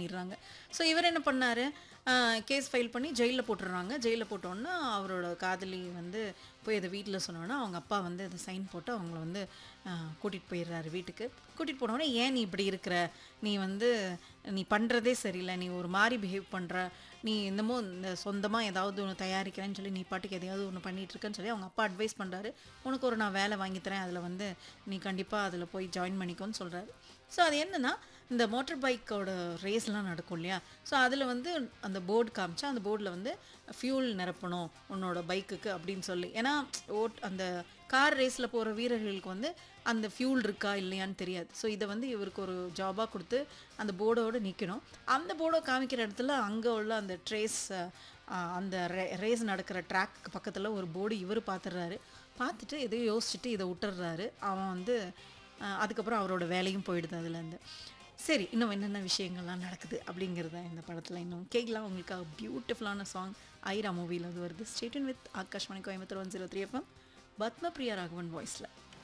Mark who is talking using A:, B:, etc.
A: பண்ணிடுறாங்க ஸோ இவர் என்ன பண்ணாரு கேஸ் ஃபைல் பண்ணி ஜெயிலில் போட்டுடுறாங்க ஜெயிலில் போட்டோன்னா அவரோட காதலி வந்து போய் அதை வீட்டில் சொன்னோன்னா அவங்க அப்பா வந்து அதை சைன் போட்டு அவங்கள வந்து கூட்டிகிட்டு போயிடுறாரு வீட்டுக்கு கூட்டிகிட்டு போனோடனே ஏன் நீ இப்படி இருக்கிற நீ வந்து நீ பண்ணுறதே சரியில்லை நீ ஒரு மாதிரி பிஹேவ் பண்ணுற நீ என்னமோ இந்த சொந்தமாக ஏதாவது ஒன்று தயாரிக்கிறேன்னு சொல்லி நீ பாட்டுக்கு எதையாவது ஒன்று பண்ணிட்டு இருக்கேன்னு சொல்லி அவங்க அப்பா அட்வைஸ் பண்ணுறாரு உனக்கு ஒரு நான் வேலை வாங்கி தரேன் அதில் வந்து நீ கண்டிப்பாக அதில் போய் ஜாயின் பண்ணிக்கோன்னு சொல்கிறாரு ஸோ அது என்னன்னா இந்த மோட்டர் பைக்கோட ரேஸ்லாம் நடக்கும் இல்லையா ஸோ அதில் வந்து அந்த போர்டு காமிச்சா அந்த போர்டில் வந்து ஃபியூல் நிரப்பணும் உன்னோட பைக்குக்கு அப்படின்னு சொல்லி ஏன்னா ஓட் அந்த கார் ரேஸில் போகிற வீரர்களுக்கு வந்து அந்த ஃபியூல் இருக்கா இல்லையான்னு தெரியாது ஸோ இதை வந்து இவருக்கு ஒரு ஜாபாக கொடுத்து அந்த போர்டோடு நிற்கணும் அந்த போர்டை காமிக்கிற இடத்துல அங்கே உள்ள அந்த ட்ரேஸ் அந்த ரேஸ் நடக்கிற ட்ராக் பக்கத்தில் ஒரு போர்டு இவர் பார்த்துடுறாரு பார்த்துட்டு எதையோ யோசிச்சுட்டு இதை விட்டுறாரு அவன் வந்து ஆஹ் அதுக்கப்புறம் அவரோட வேலையும் போயிடுது அதுலேருந்து சரி இன்னும் என்னென்ன விஷயங்கள்லாம் நடக்குது அப்படிங்கிறத இந்த படத்தில் இன்னும் கேட்கலாம் உங்களுக்காக பியூட்டிஃபுல்லான சாங் ஐரா மூவியில் அது வருது stay tuned with Akashvani Coimbatore one zero three FM Padmapriya Raghavan வாய்ஸில்